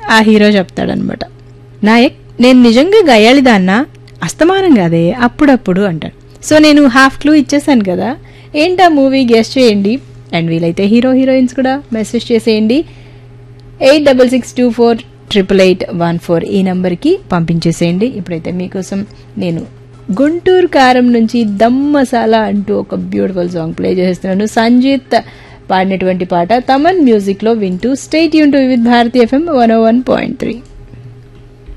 ఆ హీరో చెప్తాడనమాట నాయక్ నేను నిజంగా గయ్యాళిదాన్నా అస్తమానం కాదే అప్పుడప్పుడు అంటాడు సో నేను హాఫ్ క్లూ ఇచ్చేసాను కదా ఏంటా మూవీ గెస్ట్ చేయండి అండ్ వీలైతే హీరో హీరోయిన్స్ కూడా మెసేజ్ చేసేయండి eight double six two four triple eight one four ఈ నంబర్కి పంపించేసేయండి ఇప్పుడైతే మీకోసం నేను గుంటూరు కారం నుంచి దమ్ మసాలా అంటూ ఒక బ్యూటిఫుల్ సాంగ్ ప్లే చేస్తున్నాను సంజీత్ పాడినటువంటి పాట తమన్ మ్యూజిక్లో వింటూ స్టేట్ యూన్ to with Bharati FM one O one point three